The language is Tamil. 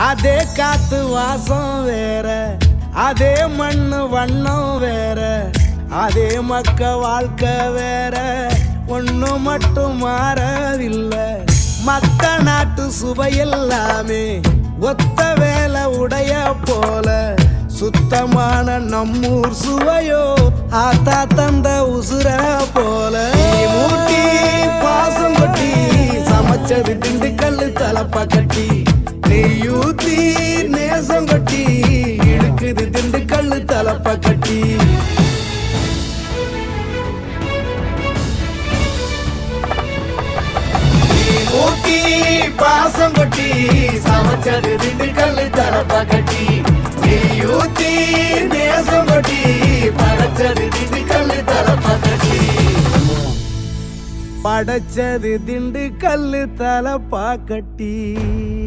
அதே காத்து வாசம் வேற அதே மண்ணு வண்ணம் வேற அதே மக்க வாழ்க்கை வேற ஒண்ணு மட்டும் மாறவில்லை மத்த நாட்டு சுவையெல்லாமே ஒத்த வேலை உடைய போல சுத்தமான நம்மூர் சுவையோ ஆத்தா தந்த உசுர போல மூட்டி பாசம் கொட்டி சமைச்சது திண்டுக்கல்லு தலப்பா கட்டி நெய்யூத்தி நேசம் கொட்டி இழுக்குது திண்டுக்கல்லு தலப்பா கட்டி ஊட்டி பாசம் கொட்டி சமைச்சது திண்டுக்கல்லு தலப்பா கட்டி நெய்யூத்தி நேசம் கொட்டி படைச்சது திண்டுக்கல்லு தலப்பா கட்டி படைச்சது திண்டுக்கல்லு தலப்பா கட்டி